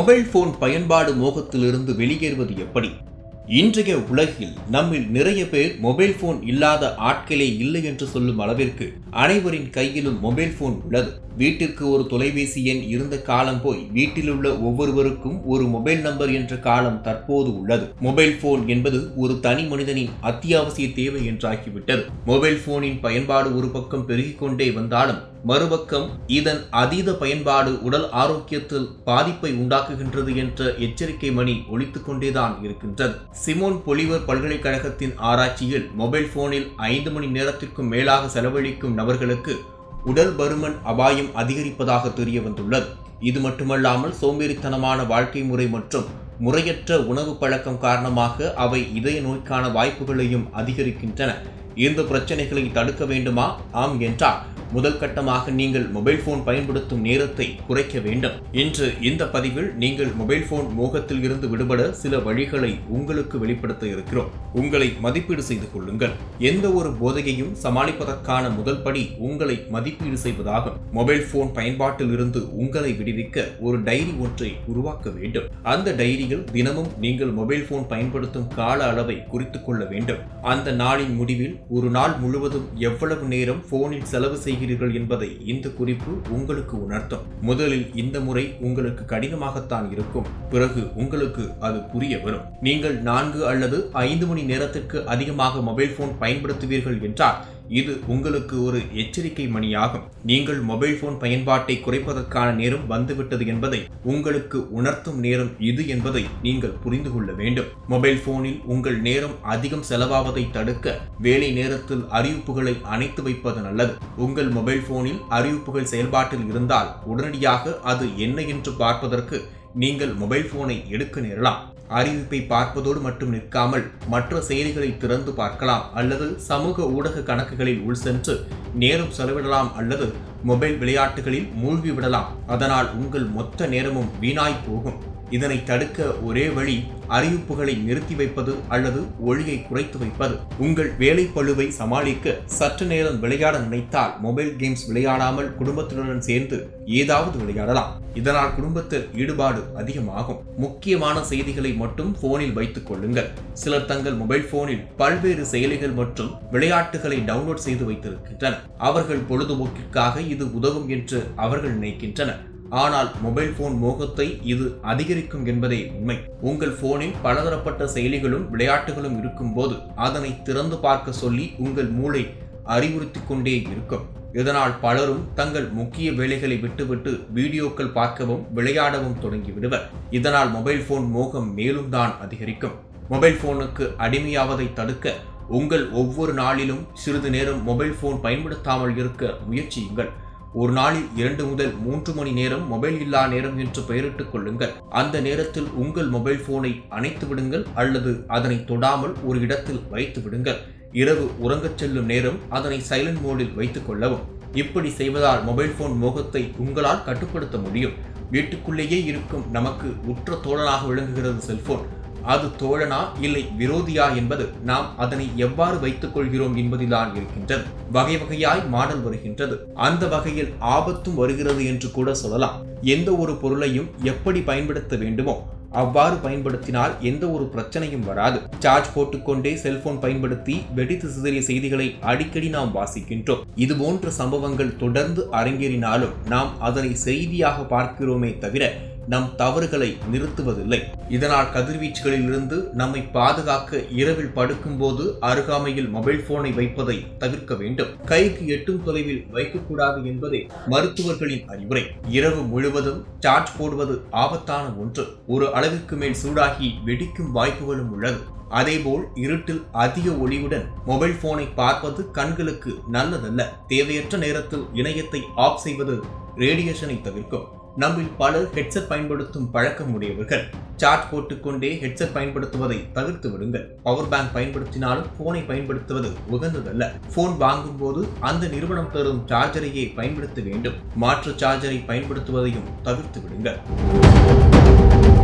mobile phone பயன்பாடு மோகத்திலிருந்து வெளியேறுவது எப்படி இன்றைய உலகில் நம்மில் நிறைய பேர் மொபைல் போன் இல்லாத ஆட்களே இல்லை என்று சொல்லும் அளவிற்கு அனைவரின் கையிலும் மொபைல் போன் உள்ளது வீட்டிற்கு ஒரு தொலைபேசி எண் இருந்த காலம் போய் வீட்டில் உள்ள ஒவ்வொருவருக்கும் ஒரு மொபைல் நம்பர் என்ற காலம் தற்போது உள்ளது மொபைல் போன் என்பது ஒரு தனி மனிதனின் அத்தியாவசிய தேவை என்றாகிவிட்டது மொபைல் போனின் பயன்பாடு ஒரு பக்கம் பெருகிக் கொண்டே வந்தாலும் மறுபக்கம் இதன் அதீத பயன்பாடு உடல் ஆரோக்கியத்தில் பாதிப்பை உண்டாக்குகின்றது என்ற எச்சரிக்கை மணி ஒலித்துக் கொண்டேதான் இருக்கின்றது சிமோன் பொலிவர் பல்கலைக்கழகத்தின் ஆராய்ச்சியில் மொபைல் போனில் ஐந்து மணி நேரத்திற்கும் மேலாக செலவழிக்கும் நபர்களுக்கு உடல் பருமன் அபாயம் அதிகரிப்பதாக தெரிய வந்துள்ளது இது மட்டுமல்லாமல் சோம்பேறித்தனமான வாழ்க்கை முறை மற்றும் முறையற்ற உணவு பழக்கம் காரணமாக அவை இதய நோய்க்கான வாய்ப்புகளையும் அதிகரிக்கின்றன இந்த பிரச்சனைகளை தடுக்க வேண்டுமா ஆம் என்றால் முதல் கட்டமாக நீங்கள் மொபைல் போன் பயன்படுத்தும் நேரத்தை குறைக்க வேண்டும் இன்று இந்த பதிவில் நீங்கள் மொபைல் போன் மோகத்தில் இருந்து விடுபட சில வழிகளை உங்களுக்கு வெளிப்படுத்த இருக்கிறோம் உங்களை மதிப்பீடு செய்து கொள்ளுங்கள் எந்த ஒரு போதையையும் சமாளிப்பதற்கான முதல் படி உங்களை மதிப்பீடு செய்வதாகும் மொபைல் போன் பயன்பாட்டில் இருந்து உங்களை விடுவிக்க ஒரு டைரி ஒன்றை உருவாக்க வேண்டும் அந்த டைரியில் தினமும் நீங்கள் மொபைல் போன் பயன்படுத்தும் கால அளவை குறித்துக் கொள்ள வேண்டும் அந்த நாளின் முடிவில் ஒரு நாள் முழுவதும் எவ்வளவு நேரம் போனில் செலவு செய்கிறீர்கள் என்பதை இந்த குறிப்பு உங்களுக்கு உணர்த்தும் முதலில் இந்த முறை உங்களுக்கு கடினமாகத்தான் இருக்கும் பிறகு உங்களுக்கு அது புரிய வரும் நீங்கள் நான்கு அல்லது ஐந்து மணி நேரத்திற்கு அதிகமாக மொபைல் போன் பயன்படுத்துவீர்கள் என்றால் இது உங்களுக்கு ஒரு எச்சரிக்கை மணியாகும் நீங்கள் மொபைல் போன் பயன்பாட்டை குறைப்பதற்கான நேரம் வந்துவிட்டது என்பதை உங்களுக்கு உணர்த்தும் நேரம் இது என்பதை நீங்கள் புரிந்து கொள்ள வேண்டும் மொபைல் போனில் உங்கள் நேரம் அதிகம் செலவாவதை தடுக்க வேலை நேரத்தில் அறிவிப்புகளை அணைத்து வைப்பது நல்லது உங்கள் மொபைல் போனில் அறிவிப்புகள் செயல்பாட்டில் இருந்தால் உடனடியாக அது என்ன என்று பார்ப்பதற்கு நீங்கள் மொபைல் போனை எடுக்க நேரலாம் அறிவிப்பை பார்ப்பதோடு மட்டும் நிற்காமல் மற்ற செயலிகளை திறந்து பார்க்கலாம் அல்லது சமூக ஊடக கணக்குகளில் உள் சென்று நேரம் செலவிடலாம் அல்லது மொபைல் விளையாட்டுகளில் மூழ்கி விடலாம் அதனால் உங்கள் மொத்த நேரமும் வீணாய் போகும் இதனை தடுக்க ஒரே வழி அறிவிப்புகளை நிறுத்தி வைப்பது அல்லது ஒளியை குறைத்து வைப்பது உங்கள் வேலை பழுவை சமாளிக்க சற்று நேரம் விளையாட நினைத்தால் மொபைல் கேம்ஸ் விளையாடாமல் குடும்பத்தினருடன் சேர்ந்து ஏதாவது விளையாடலாம் இதனால் குடும்பத்தில் ஈடுபாடு அதிகமாகும் முக்கியமான செய்திகளை மட்டும் போனில் வைத்துக் கொள்ளுங்கள் சிலர் தங்கள் மொபைல் போனில் பல்வேறு செயலிகள் மற்றும் விளையாட்டுகளை டவுன்லோட் செய்து வைத்திருக்கின்றனர் அவர்கள் பொழுதுபோக்கிற்காக இது உதவும் என்று அவர்கள் நினைக்கின்றனர் ஆனால் மொபைல் போன் மோகத்தை இது அதிகரிக்கும் என்பதே உண்மை உங்கள் போனில் பலதரப்பட்ட செயலிகளும் விளையாட்டுகளும் இருக்கும்போது அதனை திறந்து பார்க்க சொல்லி உங்கள் மூளை அறிவுறுத்தி கொண்டே இருக்கும் இதனால் பலரும் தங்கள் முக்கிய வேலைகளை விட்டுவிட்டு வீடியோக்கள் பார்க்கவும் விளையாடவும் தொடங்கி விடுவர் இதனால் மொபைல் போன் மோகம் மேலும் தான் அதிகரிக்கும் மொபைல் போனுக்கு அடிமையாவதை தடுக்க உங்கள் ஒவ்வொரு நாளிலும் சிறிது நேரம் மொபைல் போன் பயன்படுத்தாமல் இருக்க முயற்சியுங்கள் ஒரு நாளில் இரண்டு முதல் மூன்று மணி நேரம் மொபைல் இல்லா நேரம் என்று பெயரிட்டுக் கொள்ளுங்கள் அந்த நேரத்தில் உங்கள் மொபைல் போனை அணைத்து விடுங்கள் அல்லது அதனை தொடாமல் ஒரு இடத்தில் வைத்து விடுங்கள் இரவு உறங்கச் செல்லும் நேரம் அதனை சைலண்ட் மோடில் வைத்துக் கொள்ளவும் இப்படி செய்வதால் மொபைல் போன் மோகத்தை உங்களால் கட்டுப்படுத்த முடியும் வீட்டுக்குள்ளேயே இருக்கும் நமக்கு உற்ற தோழனாக விளங்குகிறது செல்போன் அது தோழனா இல்லை விரோதியா என்பது நாம் அதனை எவ்வாறு வைத்துக் கொள்கிறோம் என்பதில்தான் இருக்கின்றது வகை வகையாய் மாடல் வருகின்றது அந்த வகையில் ஆபத்தும் வருகிறது என்று கூட சொல்லலாம் எந்த ஒரு பொருளையும் எப்படி பயன்படுத்த வேண்டுமோ அவ்வாறு பயன்படுத்தினால் எந்த ஒரு பிரச்சனையும் வராது சார்ஜ் போட்டுக்கொண்டே செல்போன் பயன்படுத்தி வெடித்து சிதறிய செய்திகளை அடிக்கடி நாம் வாசிக்கின்றோம் இது போன்ற சம்பவங்கள் தொடர்ந்து அரங்கேறினாலும் நாம் அதனை செய்தியாக பார்க்கிறோமே தவிர நம் தவறுகளை நிறுத்துவதில்லை இதனால் கதிர்வீச்சுகளில் இருந்து நம்மை பாதுகாக்க இரவில் படுக்கும்போது அருகாமையில் மொபைல் போனை வைப்பதை தவிர்க்க வேண்டும் கைக்கு எட்டும் தொலைவில் வைக்கக்கூடாது என்பதே மருத்துவர்களின் அறிவுரை இரவு முழுவதும் சார்ஜ் போடுவது ஆபத்தான ஒன்று ஒரு அளவிற்கு மேல் சூடாகி வெடிக்கும் வாய்ப்புகளும் உள்ளது அதேபோல் இருட்டில் அதிக ஒளிவுடன் மொபைல் போனை பார்ப்பது கண்களுக்கு நல்லதல்ல தேவையற்ற நேரத்தில் இணையத்தை ஆஃப் செய்வது ரேடியேஷனை தவிர்க்கும் நம்மில் பலர் ஹெட்செட் பயன்படுத்தும் பழக்கம் உடையவர்கள் சார்ஜ் போட்டுக்கொண்டே ஹெட்செட் பயன்படுத்துவதை தவிர்த்து விடுங்கள் பவர் பேங்க் பயன்படுத்தினாலும் போனை பயன்படுத்துவது உகந்ததல்ல போன் வாங்கும் போது அந்த நிறுவனம் தரும் சார்ஜரையே பயன்படுத்த வேண்டும் மாற்று சார்ஜரை பயன்படுத்துவதையும் தவிர்த்து விடுங்கள்